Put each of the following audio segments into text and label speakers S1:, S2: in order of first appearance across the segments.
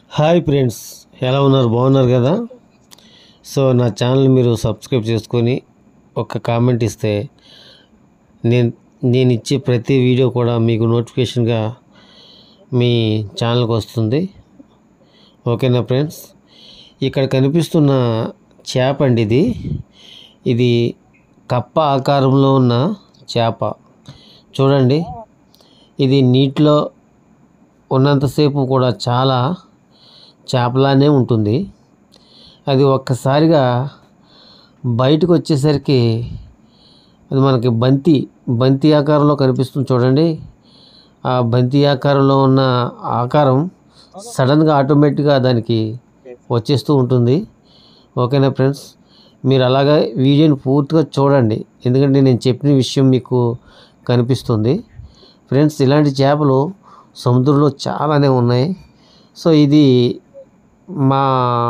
S1: hi friends ఎలా ఉన్నారు బాగున్నారు కదా సో నా ఛానల్ మీరు సబ్స్క్రైబ్ చేసుకొని ఒక కామెంట్ ఇస్తే నేను నేను ఇచ్చే ప్రతి వీడియో కూడా మీకు నోటిఫికేషన్గా మీ ఛానల్కి వస్తుంది ఓకేనా ఫ్రెండ్స్ ఇక్కడ కనిపిస్తున్న చేప అండి ఇది ఇది కప్ప ఆకారంలో ఉన్న చేప చూడండి ఇది నీటిలో ఉన్నంతసేపు కూడా చాలా చేపలానే ఉంటుంది అది ఒక్కసారిగా బయటకు వచ్చేసరికి అది మనకి బంతి బంతి ఆకారంలో కనిపిస్తుంది చూడండి ఆ బంతి ఆకారంలో ఉన్న ఆకారం సడన్గా ఆటోమేటిక్గా దానికి వచ్చేస్తూ ఉంటుంది ఓకేనా ఫ్రెండ్స్ మీరు అలాగా వీడియోని పూర్తిగా చూడండి ఎందుకంటే నేను చెప్పిన విషయం మీకు కనిపిస్తుంది ఫ్రెండ్స్ ఇలాంటి చేపలు సముద్రంలో చాలానే ఉన్నాయి సో ఇది మా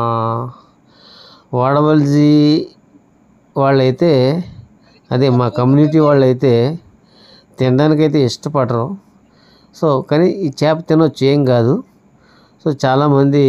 S1: వాడవలసి వాళ్ళైతే అదే మా కమ్యూనిటీ వాళ్ళైతే తినడానికైతే ఇష్టపడరు సో కానీ ఈ చేప తినొచ్చు ఏం కాదు సో చాలామంది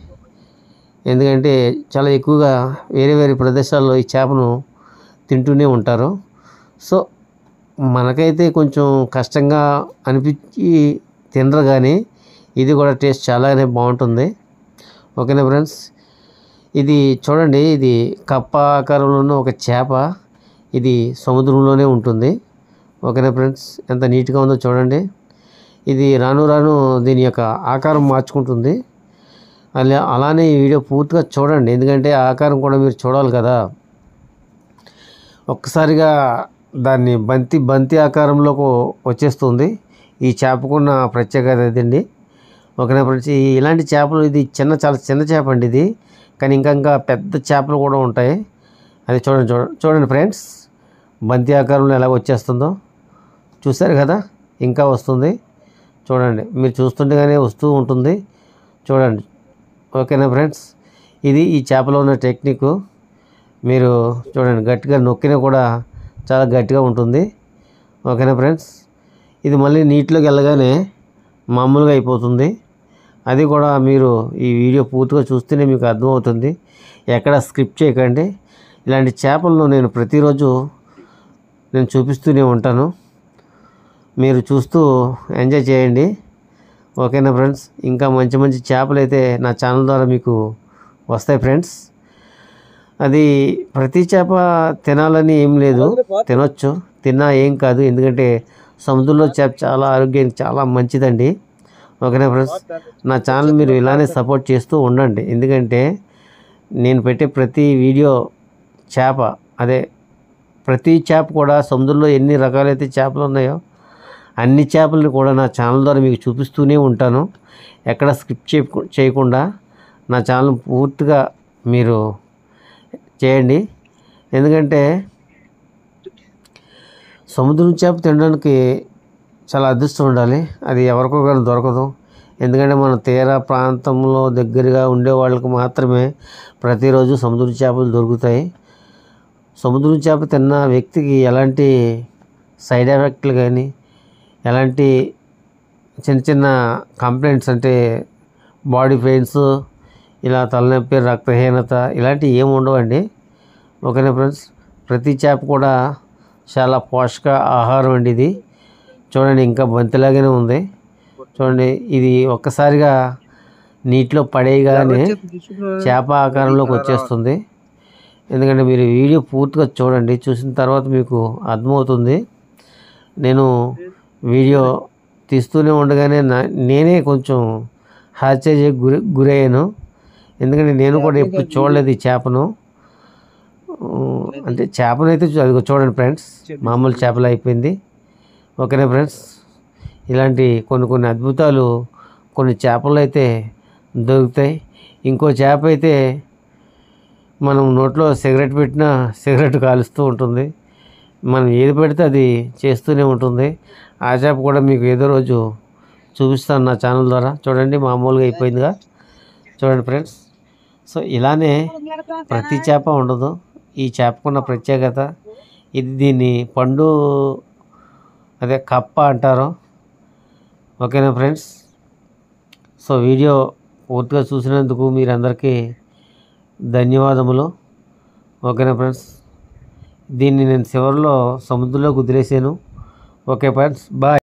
S1: ఎందుకంటే చాలా ఎక్కువగా వేరే వేరే ప్రదేశాల్లో ఈ చేపను తింటూనే ఉంటారు సో మనకైతే కొంచెం కష్టంగా అనిపించి తినరు కానీ ఇది కూడా టేస్ట్ చాలానే బాగుంటుంది ఓకేనా ఫ్రెండ్స్ ఇది చూడండి ఇది కప్ప ఆకారంలో ఉన్న ఒక చేప ఇది సముద్రంలోనే ఉంటుంది ఓకేనా ఫ్రెండ్స్ ఎంత నీట్గా ఉందో చూడండి ఇది రాను రాను దీని యొక్క ఆకారం మార్చుకుంటుంది అలా అలానే ఈ వీడియో పూర్తిగా చూడండి ఎందుకంటే ఆ ఆకారం కూడా మీరు చూడాలి కదా ఒక్కసారిగా దాన్ని బంతి బంతి ఆకారంలోకి వచ్చేస్తుంది ఈ చేపకున్న ప్రత్యేకత ఇదండి ఓకేనా ఫ్రెండ్స్ ఈ ఇలాంటి చేపలు ఇది చిన్న చాలా చిన్న చేప అండి ఇది కానీ ఇంకా ఇంకా పెద్ద చేపలు కూడా ఉంటాయి అది చూడండి చూడండి చూడండి ఫ్రెండ్స్ బంతి ఆకారంలో ఎలా వచ్చేస్తుందో చూశారు కదా ఇంకా వస్తుంది చూడండి మీరు చూస్తుండగానే వస్తూ ఉంటుంది చూడండి ఓకేనా ఫ్రెండ్స్ ఇది ఈ చేపలో ఉన్న టెక్నిక్ మీరు చూడండి గట్టిగా నొక్కినా కూడా చాలా గట్టిగా ఉంటుంది ఓకేనా ఫ్రెండ్స్ ఇది మళ్ళీ నీటిలోకి వెళ్ళగానే మామూలుగా అయిపోతుంది అది కూడా మీరు ఈ వీడియో పూర్తిగా చూస్తేనే మీకు అర్థమవుతుంది ఎక్కడ స్క్రిప్ట్ చేయకండి ఇలాంటి చేపలను నేను ప్రతిరోజు నేను చూపిస్తూనే ఉంటాను మీరు చూస్తూ ఎంజాయ్ చేయండి ఓకేనా ఫ్రెండ్స్ ఇంకా మంచి మంచి చేపలు అయితే నా ఛానల్ ద్వారా మీకు వస్తాయి ఫ్రెండ్స్ అది ప్రతి చేప తినాలని ఏం లేదు తినొచ్చు తిన్నా ఏం కాదు ఎందుకంటే సముద్రంలో చేప చాలా ఆరోగ్యానికి చాలా మంచిదండి ఓకేనా ఫ్రెండ్స్ నా ఛానల్ మీరు ఇలానే సపోర్ట్ చేస్తూ ఉండండి ఎందుకంటే నేను పెట్టే ప్రతి వీడియో చేప అదే ప్రతి చేప కూడా సముద్రంలో ఎన్ని రకాలైతే చేపలు ఉన్నాయో అన్ని చేపలను కూడా నా ఛానల్ ద్వారా మీకు చూపిస్తూనే ఉంటాను ఎక్కడ స్కిప్ చేయకు చేయకుండా నా ఛానల్ పూర్తిగా మీరు చేయండి ఎందుకంటే సముద్రం చేప తినడానికి చాలా అదృష్టం ఉండాలి అది ఎవరికో కానీ దొరకదు ఎందుకంటే మన తీర ప్రాంతంలో దగ్గరగా ఉండే వాళ్ళకి మాత్రమే ప్రతిరోజు సముద్రం చేపలు దొరుకుతాయి సముద్రం చేప తిన్న వ్యక్తికి ఎలాంటి సైడ్ ఎఫెక్ట్లు కానీ ఎలాంటి చిన్న చిన్న కంప్లైంట్స్ అంటే బాడీ పెయిన్స్ ఇలా తలనొప్పి రక్తహీనత ఇలాంటివి ఏమి ఉండవండి ఓకేనా ఫ్రెండ్స్ ప్రతి చేప కూడా చాలా పోషక ఆహారం అండి ఇది చూడండి ఇంకా బంతిలాగానే ఉంది చూడండి ఇది ఒక్కసారిగా నీటిలో పడేయగానే చేప ఆకారంలోకి వచ్చేస్తుంది ఎందుకంటే మీరు వీడియో పూర్తిగా చూడండి చూసిన తర్వాత మీకు అర్థమవుతుంది నేను వీడియో తీస్తూనే ఉండగానే నా నేనే కొంచెం హాస్యకి గురి గురయ్యాను ఎందుకంటే నేను కూడా ఎప్పుడు చూడలేదు ఈ చేపను ఉమ్, అంటే చేపను అయితే చూ- అదిగో చూడండి ఫ్రెండ్స్ మామూలు చేపలు అయిపోయింది ఓకేనా ఫ్రెండ్స్ ఇలాంటి కొన్ని కొన్ని అద్భుతాలు కొన్ని చేపలు అయితే దొరుకుతాయి ఇంకో చేప అయితే మనం నోట్లో సిగరెట్ పెట్టినా సిగరెట్ కాలుస్తూ ఉంటుంది మనం ఏది పెడితే అది చేస్తూనే ఉంటుంది ఆ చేప కూడా మీకు ఏదో రోజు చూపిస్తాను నా ఛానల్ ద్వారా చూడండి మామూలుగా అయిపోయిందిగా చూడండి ఫ్రెండ్స్ సో ఇలానే ప్రతి చేప ఉండదు ఈ చేపకున్న ప్రత్యేకత ఇది దీన్ని పండు అదే కప్ప అంటారు ఓకేనా ఫ్రెండ్స్ సో వీడియో పూర్తిగా చూసినందుకు మీరందరికీ ధన్యవాదములు ఓకేనా ఫ్రెండ్స్ దీన్ని నేను చివరిలో సముద్రంలోకి వదిలేసాను ఓకే ఫ్రెండ్స్ బాయ్